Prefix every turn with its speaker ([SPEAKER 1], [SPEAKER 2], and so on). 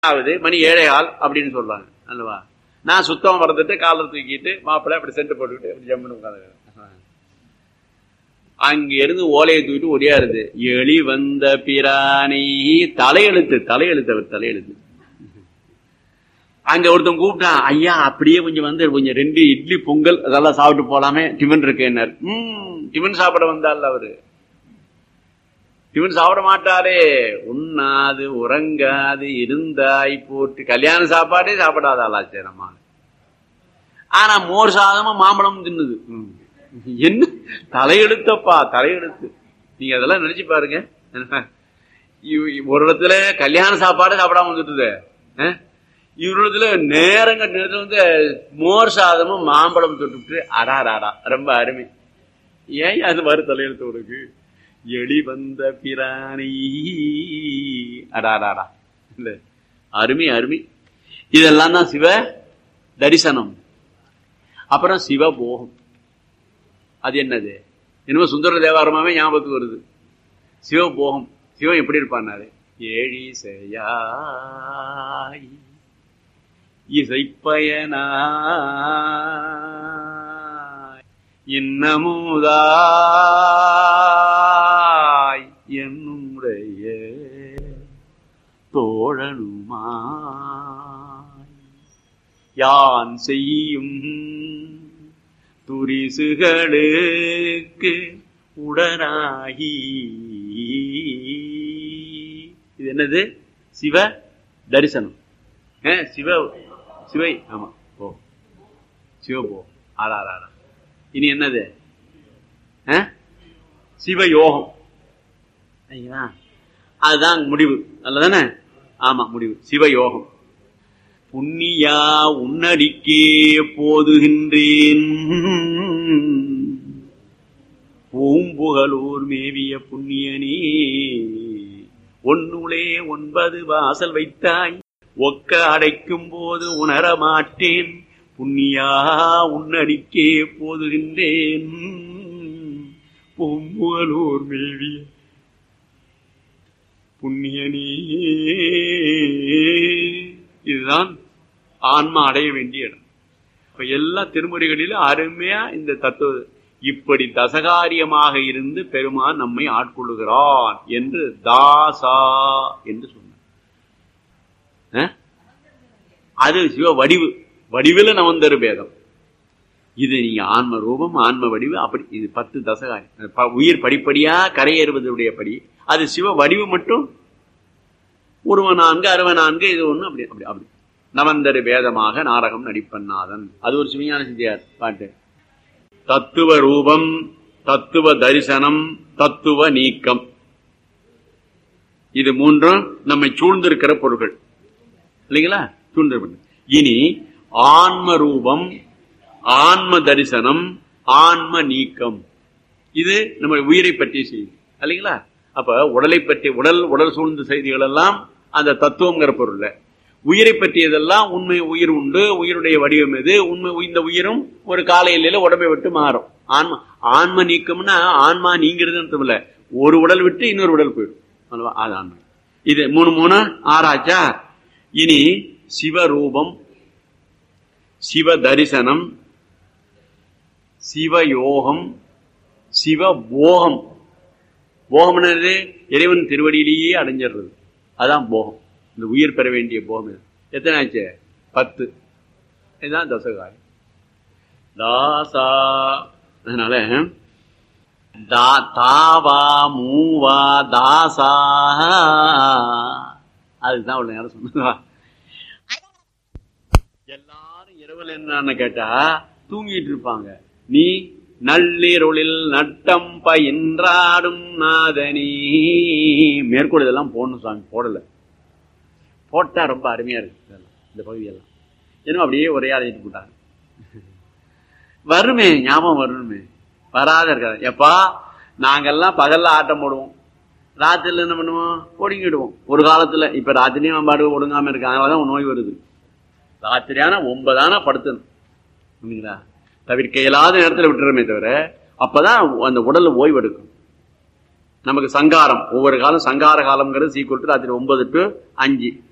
[SPEAKER 1] ஆகுது மணி ஏழை ஆள் அப்படின்னு சொல்றாங்க அல்லவா நான் சுத்தம் மறந்துட்டு காலர் தூக்கிட்டு மாப்பிள்ளை அப்படி சென்ட் போட்டுக்கிட்டு அப்படி ஜம்முன்னு உட்காந்து அங்க இருந்து ஓலையை தூக்கிட்டு ஒடியாருது எலி வந்த பிராணி தலையெழுத்து தலையெழுத்து அவர் தலையெழுத்து அங்க ஒருத்தன் கூப்பிட்டான் ஐயா அப்படியே கொஞ்சம் வந்து கொஞ்சம் ரெண்டு இட்லி பொங்கல் அதெல்லாம் சாப்பிட்டு போலாமே டிஃபன் இருக்குன்னார் ம் டிஃபன் சாப்பிட வந்தால் அவரு டிஃபன் சாப்பிட மாட்டாரே உண்ணாது உறங்காது இருந்தாய் போட்டு கல்யாண சாப்பாடே சாப்பிடாத ஆளாச்சேரம்மா ஆனா மோர் சாதமும் மாம்பழமும் தின்னுது ம். என்ன தலையெழுத்தப்பா தலையெழுத்து நீங்க அதெல்லாம் நினைச்சு பாருங்க இவ்- இவ் ஒரு இடத்துல கல்யாண சாப்பாடு சாப்பிடாம வந்துட்டுது அஹ்? இவரிடத்துல நேரங்க நேரத்துல வந்து மோர் சாதமும் மாம்பழம் தொட்டுட்டு அடாடாடா ரொம்ப அருமை ஏன் அது மாதிரி தலையெழுத்து உனக்கு எலி வந்த பிராணி அடாடாடா இல்ல அருமை அருமை இதெல்லாம் தான் சிவ தரிசனம் அப்புறம் சிவபோகம் அது என்னது என்னமோ சுந்தர தேவாரமாவே ஞாபகத்துக்கு வருது சிவபோகம் சிவம் எப்படி இருப்பான்னாரு ஏழிசையாய் இசைப்பயனாய் இன்னமுதாய் என்னுடைய தோழனுமாய் யான் செய்யும் துரிசுகளுக்கு உடனாகி இது என்னது சிவ தரிசனம் அஹ், சிவ சிவை ஆமா ஓ சிவபோ ஆடா ஆடா இனி என்னது அஹ்? சிவயோகம் ஐயா அதுதான் முடிவு அல்லதானே ஆமா முடிவு சிவயோகம் புண்ணியா உன்னடிக்கே போதுகின்றேன் பூம்புகலூர் மேவிய புண்ணியனே ஒன்னுளே ஒன்பது வாசல் வைத்தாய் ஒக்க அடைக்கும் போது உணர மாட்டேன் புண்ணியா உன்னடிக்கே போதுகின்றேன் பூம்புகலூர் மேவிய புண்ணியனே இதுதான் ஆன்மா அடைய வேண்டிய இடம் இப்ப எல்லா திருமுறைகளிலும் அருமையா இந்த தத்துவ இப்படி தசகாரியமாக இருந்து பெருமான் நம்மை ஆட்கொள்ளுகிறான் என்று தாசா என்று சொன்னார் அஹ்? அது சிவ வடிவு வடிவில் நவந்தரு பேதம் இது நீங்க ஆன்ம ரூபம் ஆன்ம வடிவு அப்படி இது பத்து தசகாரி ப- உயிர் படிப்படியா கரையேறுவதுடைய படி அது சிவ வடிவு மட்டும் உருவ நான்கு அருவ நான்கு இது ஒண்ணு அப்படி அப்படி அப்படி நவந்தரு வேதமாக நாடகம் நடிப்பன்னாதன் அது ஒரு சிவஞான சித்தியார் பாட்டு தத்துவ ரூபம் தத்துவ தரிசனம் தத்துவ நீக்கம் இது மூன்றும் நம்மை சூழ்ந்திருக்கிற பொருட்கள் இல்லைங்களா சூழ்ந்திருப்பது இனி ஆன்ம ரூபம் ஆன்ம தரிசனம் ஆன்ம நீக்கம் இது நம்ம உயிரை பற்றிய செய்தி இல்லைங்களா அப்ப உடலை பற்றி உடல் உடல் சூழ்ந்த செய்திகள் எல்லாம் அந்த தத்துவங்கிற பொருள்ல உயிரை பற்றியதெல்லாம் உண்மை உயிர் உண்டு உயிருடைய வடிவம் எது உண்மை இந்த உயிரும் ஒரு காலையில உடம்பை விட்டு மாறும் ஆன்மா ஆன்ம நீக்கம்னா ஆன்மா நீங்கிறதுன்னு அர்த்தம் இல்ல ஒரு உடல் விட்டு இன்னொரு உடல் போயிடும் அல்லவா? அது ஆன்மா இது மூணு மூணு ஆறாச்சா இனி சிவரூபம் சிவ தரிசனம் சிவயோகம் சிவபோகம் போகம் என்னது இறைவன் திருவடியிலேயே அடைஞ்சிடுறது அதான் போகம் இந்த உயிர் பெற வேண்டிய போகம் இது எத்தனை ஆச்சு பத்து இதுதான் தசகாரி தாசா அதனால தா- தாவா மூவா தாசா அதுதான் அவ்வளவு நேரம் சொன்னதா எல்லாரும் இரவுல என்னன்னு கேட்டா தூங்கிட்டு இருப்பாங்க நீ நள்ளிருளில் நட்டம் பயின்றாடும் நாதனி மேற்கோள் இதெல்லாம் போடணும் சாமி போடல போட்டா ரொம்ப அருமையா இருக்கு இதெல்லாம், இந்த பகுதியெல்லாம் ஏன்னா அப்படியே ஒரே அழைச்சிட்டு போட்டாங்க வருமே ஞாபகம் வரணுமே வராத இருக்காது எப்பா நாங்கெல்லாம் பகல்ல ஆட்டம் போடுவோம் ராத்திரில என்ன பண்ணுவோம் ஒடுங்கிடுவோம் ஒரு காலத்துல இப்ப ராத்திரியும் பாடு ஒடுங்காம இருக்கு அதனாலதான் நோய் வருது ராத்திரியான ஒன்பதானா படுத்தணும் புரியுங்களா தவிர்க்க இயலாத நேரத்தில் விட்டுறமே தவிர அப்பதான் அந்த உடல் ஓய்வு எடுக்கும் நமக்கு சங்காரம் ஒவ்வொரு காலம் சங்கார காலம்ங்கிறது சீக்கிரம் ராத்திரி ஒன்பது டு அஞ்சு